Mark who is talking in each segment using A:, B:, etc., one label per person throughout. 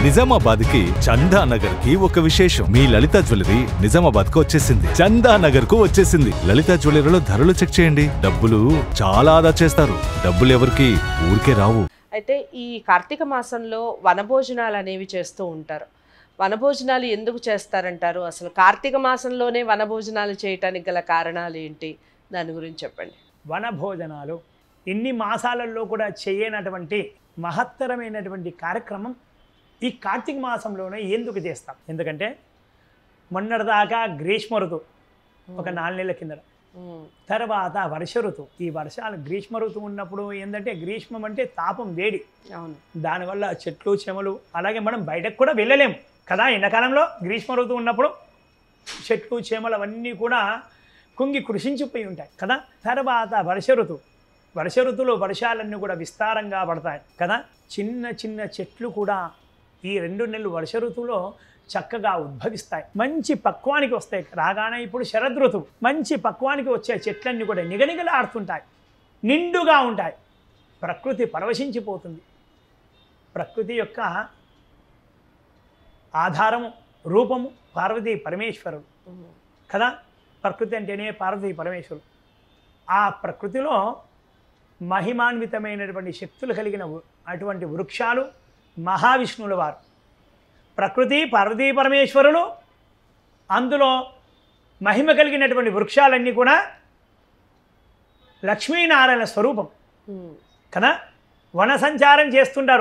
A: నిజామాబాద్ కి చందా నగర్ కి ఒక విశేషం మీ లలిత జ్యువెలరీ నిజామాబాద్ కు వచ్చేసింది చందా నగర్ కు వచ్చేసింది లలిత జ్యువెలరీలో ధరలు చెక్ చేయండి డబ్బులు చాలా ఆదా చేస్తారు డబ్బులు ఎవరికి ఊరికే రావు
B: అయితే ఈ కార్తీక మాసంలో వనభోజనాలు అనేవి చేస్తూ ఉంటారు వనభోజనాలు ఎందుకు చేస్తారంటారు అసలు కార్తీక మాసంలోనే వనభోజనాలు చేయటానికి గల కారణాలు ఏంటి దాని గురించి చెప్పండి
C: వనభోజనాలు ఇన్ని మాసాలలో కూడా చేయనటువంటి మహత్తరమైనటువంటి కార్యక్రమం ఈ కార్తీక మాసంలోనే ఎందుకు చేస్తాం ఎందుకంటే మొన్నటిదాకా గ్రీష్మ ఋతువు ఒక నాలుగు నెలల కిందట
B: ఉమ్,
C: తర్వాత వర్ష ఋతువు ఈ వర్షాలు గ్రీష్మ ఋతువు ఉన్నప్పుడు ఏంటంటే గ్రీష్మం అంటే తాపం వేడి
B: అవును
C: దానివల్ల చెట్లు చెమలు అలాగే మనం బయటకు కూడా వెళ్ళలేము కదా ఎండాకాలంలో గ్రీష్మ ఋతువు ఉన్నప్పుడు చెట్లు చేమలు అవన్నీ కూడా కుంగి కృషించిపోయి ఉంటాయి కదా తర్వాత వర్ష ఋతువు వర్ష ఋతువులో వర్షాలన్నీ కూడా విస్తారంగా పడతాయి కదా చిన్న చిన్న చెట్లు కూడా ఈ రెండు నెలలు వర్ష ఋతువులో చక్కగా ఉద్భవిస్తాయి మంచి పక్వానికి వస్తాయి రాగానే ఇప్పుడు శరద్ ఋతువు మంచి పక్వానికి వచ్చే చెట్లన్నీ కూడా నిగనిగలాడుతుంటాయి నిండుగా ఉంటాయి ప్రకృతి పరవశించిపోతుంది ప్రకృతి యొక్క ఆధారము రూపము పార్వతీ పరమేశ్వరుడు
B: ఉమ్,
C: కదా ప్రకృతి అంటేనే పార్వతీ పరమేశ్వరుడు ఆ ప్రకృతిలో మహిమాన్వితమైనటువంటి శక్తులు కలిగిన వ- అటువంటి వృక్షాలు మహావిష్ణువుల వారు ప్రకృతి పార్వతీ పరమేశ్వరులు అందులో మహిమ కలిగినటువంటి వృక్షాలన్నీ కూడా లక్ష్మీనారాయణ స్వరూపం
B: ఉమ్,
C: కదా వన సంచారం చేస్తుంటారు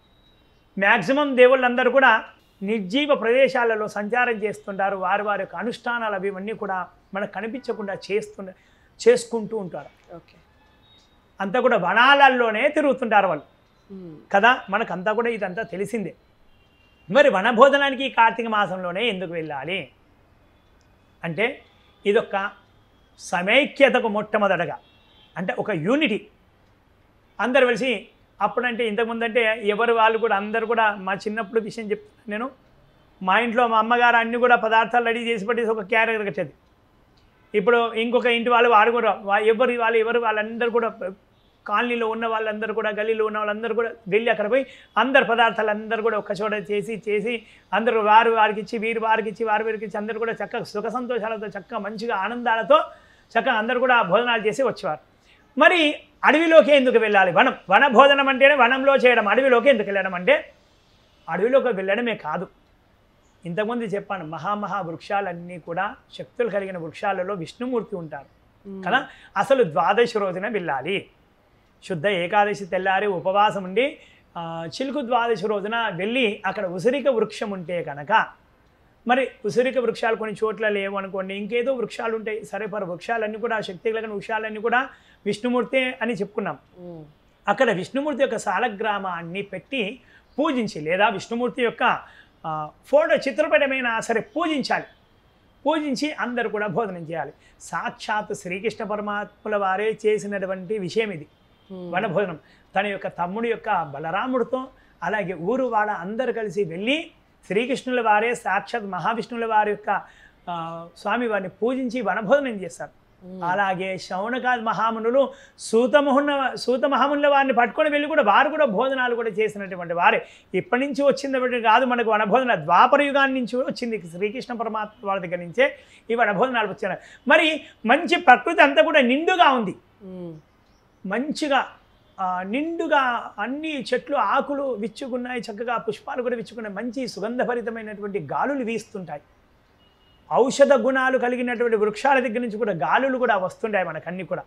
C: మ్యాక్సిమం దేవుళ్ళందరూ కూడా నిర్జీవ ప్రదేశాలలో సంచారం చేస్తుంటారు వారి వారి యొక్క అనుష్ఠానాలు అవి ఇవన్నీ కూడా మనకు కనిపించకుండా చేస్తుండ చేసుకుంటూ ఉంటారు
B: ఓకే
C: అంతా కూడా వనాలలోనే తిరుగుతుంటారు వాళ్ళు
B: ఉమ్,
C: కదా మనకంతా కూడా ఇదంతా తెలిసిందే మరి వనభోజనానికి ఈ కార్తీక మాసంలోనే ఎందుకు వెళ్ళాలి అంటే ఇదొక సమైక్యతకు మొట్టమొదటగా అంటే ఒక యూనిటీ అందరు కలిసి అప్పుడంటే ఇంతకుముందు అంటే ఎవరు వాళ్ళు కూడా అందరు కూడా మా చిన్నప్పుడు విషయం చెప్తాను నేను మా ఇంట్లో మా అమ్మగారు అన్ని కూడా పదార్థాలు రెడీ చేసి పట్టేసి ఒక క్యారెక్టర్ కట్టేది ఇప్పుడు ఇంకొక ఇంటి వాళ్ళు వాడు కూడా వా- ఎవరు వాళ్ళు ఎవరు వాళ్ళందరూ కూడా కాలనీలో ఉన్న వాళ్ళందరూ కూడా గల్లీలో ఉన్న వాళ్ళందరూ కూడా వెళ్ళి అక్కడ పోయి అందరు పదార్థాలు అందరూ కూడా ఒక చోట చేసి చేసి అందరూ వారు వారికి ఇచ్చి వీరు వారికి ఇచ్చి వారు వీరికి ఇచ్చి అందరూ కూడా చక్కగా సుఖ సంతోషాలతో చక్కగా మంచిగా ఆనందాలతో చక్కగా అందరూ కూడా భోజనాలు చేసి వచ్చేవారు మరి అడవిలోకి ఎందుకు వెళ్ళాలి వనం వన భోజనం అంటేనే వనంలో చేయడం అడవిలోకి ఎందుకు వెళ్ళడం అంటే అడవిలోకి వెళ్ళడమే కాదు ఇంతకుముందు చెప్పాను మహామహా వృక్షాలన్నీ కూడా శక్తులు కలిగిన వృక్షాలలో విష్ణుమూర్తి ఉంటారు
B: ఉమ్,
C: కదా అసలు ద్వాదశి రోజున వెళ్ళాలి శుద్ధ ఏకాదశి తెల్లారి ఉపవాసం ఉండి ఆ, చిలుకు ద్వాదశి రోజున వెళ్ళి అక్కడ ఉసిరిక వృక్షం ఉంటే కనుక మరి ఉసిరిక వృక్షాలు కొన్ని చోట్ల లేవు అనుకోండి ఇంకేదో వృక్షాలు ఉంటాయి సరే పర వృక్షాలన్నీ కూడా శక్తి కలిగిన వృక్షాలన్నీ కూడా విష్ణుమూర్తి అని చెప్పుకున్నాం
B: ఉమ్,
C: అక్కడ విష్ణుమూర్తి యొక్క సాలగ్రామాన్ని పెట్టి పూజించి లేదా విష్ణుమూర్తి యొక్క ఆ, ఫోటో చిత్రపటమైనా సరే పూజించాలి పూజించి అందరూ కూడా భోజనం చేయాలి సాక్షాత్ శ్రీకృష్ణ పరమాత్ముల వారే చేసినటువంటి విషయం ఇది
B: ఉమ్,
C: వనభోజనం తన యొక్క తమ్ముడి యొక్క బలరాముడితో అలాగే ఊరు వాళ్ళ అందరు కలిసి వెళ్ళి శ్రీకృష్ణుల వారే సాక్షాత్ మహావిష్ణువుల వారి యొక్క ఆ, స్వామి వారిని పూజించి వనభోజనం చేస్తారు
B: ఉమ్,
C: అలాగే శౌనకాది మహామునులు సూతమహున్న సూత మహామునుల వారిని పట్టుకొని వెళ్ళి కూడా వారు కూడా భోజనాలు కూడా చేసినటువంటి వారే ఇప్పటి నుంచి వచ్చింది కాదు మనకు వనభోజన ద్వాపర యుగాన్ని నుంచి వచ్చింది శ్రీకృష్ణ పరమాత్మ వారి దగ్గర నుంచే ఈ వనభోజనాలు వచ్చాయి మరి మంచి ప్రకృతి అంతా కూడా నిండుగా ఉంది
B: ఉమ్,
C: మంచిగా ఆ, నిండుగా అన్ని చెట్లు ఆకులు విచ్చుకున్నాయి చక్కగా పుష్పాలు కూడా విచ్చుకున్నాయి మంచి సుగంధభరితమైనటువంటి గాలులు వీస్తుంటాయి ఔషధ గుణాలు కలిగినటువంటి వృక్షాల దగ్గర నుంచి కూడా గాలులు కూడా వస్తుంటాయి మనకన్నీ కూడా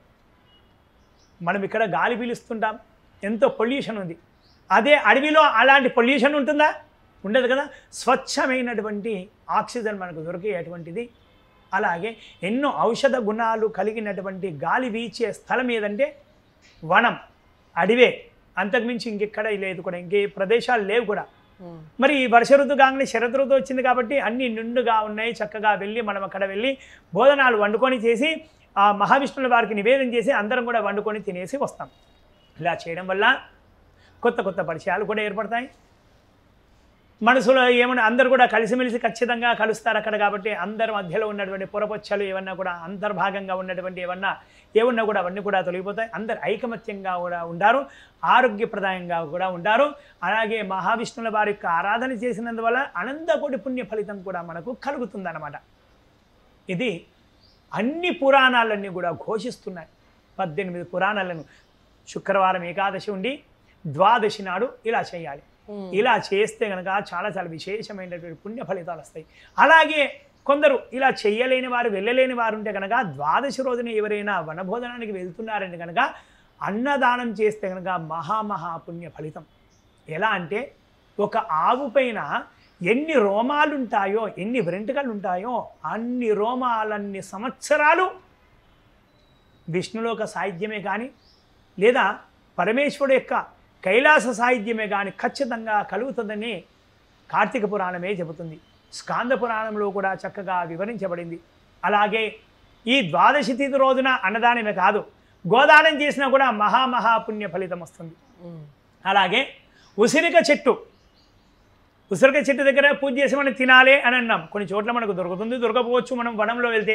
C: మనం ఇక్కడ గాలి పీలుస్తుంటాం ఎంతో పొల్యూషన్ ఉంది అదే అడవిలో అలాంటి పొల్యూషన్ ఉంటుందా ఉండదు కదా స్వచ్ఛమైనటువంటి ఆక్సిజన్ మనకు దొరికేటువంటిది అలాగే ఎన్నో ఔషధ గుణాలు కలిగినటువంటి గాలి వీచే స్థలం ఏదంటే వనం అడివే అంతకుమించి ఇంకెక్కడ లేదు కూడా ఇంకే ప్రదేశాలు లేవు కూడా
B: ఉమ్,
C: మరి ఈ వర్ష ఋతువు కాగానే శరద్ ఋతువు వచ్చింది కాబట్టి అన్ని నిండుగా ఉన్నాయి చక్కగా వెళ్ళి మనం అక్కడ వెళ్ళి భోజనాలు వండుకొని చేసి ఆ మహావిష్ణువుల వారికి నివేదన చేసి అందరం కూడా వండుకొని తినేసి వస్తాం ఇలా చేయడం వల్ల కొత్త కొత్త పరిచయాలు కూడా ఏర్పడతాయి మనసులో ఏమన్నా అందరూ కూడా కలిసిమెలిసి ఖచ్చితంగా కలుస్తారు అక్కడ కాబట్టి అందరి మధ్యలో ఉన్నటువంటి పొరపొచ్చలు ఏమన్నా కూడా అంతర్భాగంగా ఉన్నటువంటి ఏమన్నా ఏమన్నా కూడా అవన్నీ కూడా తొలగిపోతాయి అందరు ఐకమత్యంగా కూడా ఉంటారు ఆరోగ్యప్రదాయంగా కూడా ఉంటారు అలాగే మహావిష్ణువుల వారి యొక్క ఆరాధన చేసినందువల్ల అనంతకోటి పుణ్య ఫలితం కూడా మనకు కలుగుతుందన్నమాట ఇది అన్ని పురాణాలన్నీ కూడా ఘోషిస్తున్నాయి పద్దెనిమిది పురాణాలను శుక్రవారం ఏకాదశి ఉండి ద్వాదశి నాడు ఇలా చేయాలి
B: ఉమ్.
C: ఇలా చేస్తే కనుక చాలా చాలా విశేషమైనటువంటి పుణ్య ఫలితాలు వస్తాయి అలాగే కొందరు ఇలా చెయ్యలేని వారు వెళ్ళలేని వారు ఉంటే కనుక ద్వాదశి రోజున ఎవరైనా వనభోజనానికి వెళ్తున్నారంటే కనుక అన్నదానం చేస్తే కనుక మహామహా పుణ్య ఫలితం ఎలా అంటే ఒక ఆవు పైన ఎన్ని రోమాలు ఉంటాయో ఎన్ని వెంట్రుకలు ఉంటాయో అన్ని రోమాలన్ని సంవత్సరాలు విష్ణులోక సాహిత్యమే కానీ లేదా పరమేశ్వరుడు యొక్క కైలాస సాహిత్యమే కానీ ఖచ్చితంగా కలుగుతుందని కార్తీక పురాణమే చెబుతుంది స్కాంద పురాణంలో కూడా చక్కగా వివరించబడింది అలాగే ఈ ద్వాదశి తిథి రోజున అన్నదానమే కాదు గోదానం చేసినా కూడా మహామహా పుణ్య ఫలితం వస్తుంది
B: ఉమ్.
C: అలాగే ఉసిరిక చెట్టు ఉసిరిక చెట్టు దగ్గర పూజ చేసి మనం తినాలి అని అన్నాం కొన్ని చోట్ల మనకు దొరుకుతుంది దొరకపోవచ్చు మనం వనంలో వెళ్తే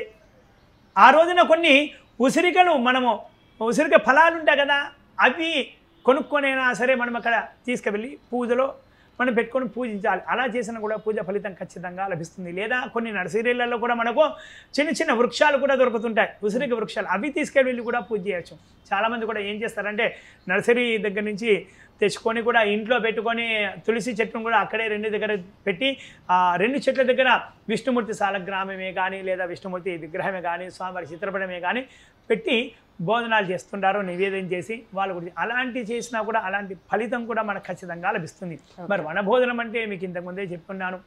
C: ఆ రోజున కొన్ని ఉసిరికలు మనము ఉసిరిక ఫలాలు ఉంటాయి కదా అవి కొనుక్కొనైనా సరే మనం అక్కడ తీసుకువెళ్ళి పూజలో మనం పెట్టుకొని పూజించాలి అలా చేసినా కూడా పూజ ఫలితం ఖచ్చితంగా లభిస్తుంది లేదా కొన్ని నర్సరీలలో కూడా మనకు చిన్న చిన్న వృక్షాలు కూడా దొరుకుతుంటాయి ఉసిరిక వృక్షాలు అవి తీసుకెళ్ళి కూడా పూజ చేయొచ్చు చాలామంది కూడా ఏం చేస్తారంటే నర్సరీ దగ్గర నుంచి తెచ్చుకొని కూడా ఇంట్లో పెట్టుకొని తులసి చెట్టును కూడా అక్కడే రెండు దగ్గర పెట్టి ఆ రెండు చెట్ల దగ్గర విష్ణుమూర్తి సాలగ్రామమే కానీ లేదా విష్ణుమూర్తి విగ్రహమే కానీ స్వామివారి చిత్రపటమే కానీ పెట్టి భోజనాలు చేస్తుంటారు నివేదన చేసి వాళ్ళు కూడా అలాంటి చేసినా కూడా అలాంటి ఫలితం కూడా మనకు ఖచ్చితంగా లభిస్తుంది మరి వనభోజనం అంటే మీకు ఇంతకుముందే చెప్పుకున్నాను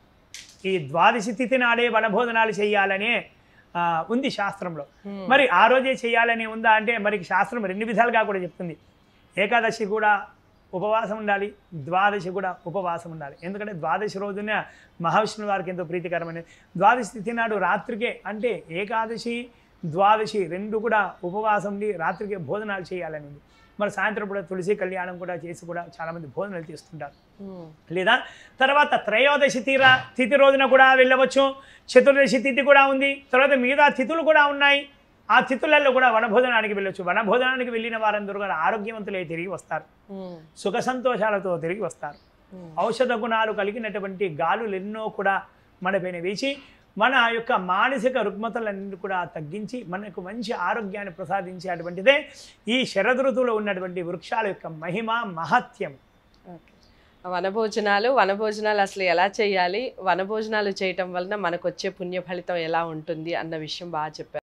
C: ఈ ద్వాదశి తిథి నాడే వనభోజనాలు చేయాలనే ఆ, ఉంది శాస్త్రంలో
B: Hmm.
C: మరి ఆ రోజే చేయాలని ఉందా అంటే మరి శాస్త్రం రెండు విధాలుగా కూడా చెప్తుంది ఏకాదశి కూడా ఉపవాసం ఉండాలి ద్వాదశి కూడా ఉపవాసం ఉండాలి ఎందుకంటే ద్వాదశి రోజున మహావిష్ణువు వారికి ఎంతో ప్రీతికరమైనది ద్వాదశి తిథి నాడు రాత్రికే అంటే ఏకాదశి ద్వాదశి రెండు కూడా ఉపవాసం ఉండి రాత్రికే భోజనాలు చేయాలని ఉంది మరి సాయంత్రం కూడా తులసి కళ్యాణం కూడా చేసి కూడా చాలామంది భోజనాలు చేస్తుంటారు
B: ఉమ్.
C: లేదా తర్వాత త్రయోదశి తీర తిథి రోజున కూడా వెళ్ళవచ్చు చతుర్దశి తిథి కూడా ఉంది తర్వాత మిగతా తిథులు కూడా ఉన్నాయి ఆ తిథులలో కూడా వనభోజనానికి వెళ్ళొచ్చు వనభోజనానికి వెళ్ళిన వారందరూ కూడా ఆరోగ్యవంతులై తిరిగి వస్తారు
B: ఉమ్.
C: సుఖ సంతోషాలతో తిరిగి వస్తారు
B: ఉమ్.
C: ఔషధ గుణాలు కలిగినటువంటి గాలులు ఎన్నో కూడా మనపైన వేసి మన యొక్క మానసిక రుగ్మతలన్నీ కూడా తగ్గించి మనకు మంచి ఆరోగ్యాన్ని ప్రసాదించేటువంటిదే ఈ శరద్ ఋతువులో ఉన్నటువంటి వృక్షాల యొక్క మహిమ మహత్యం
B: ఓకే. వనభోజనాలు వనభోజనాలు అసలు ఎలా చేయాలి వనభోజనాలు చేయటం వలన మనకు వచ్చే పుణ్య ఫలితం ఎలా ఉంటుంది అన్న విషయం బాగా చెప్పారు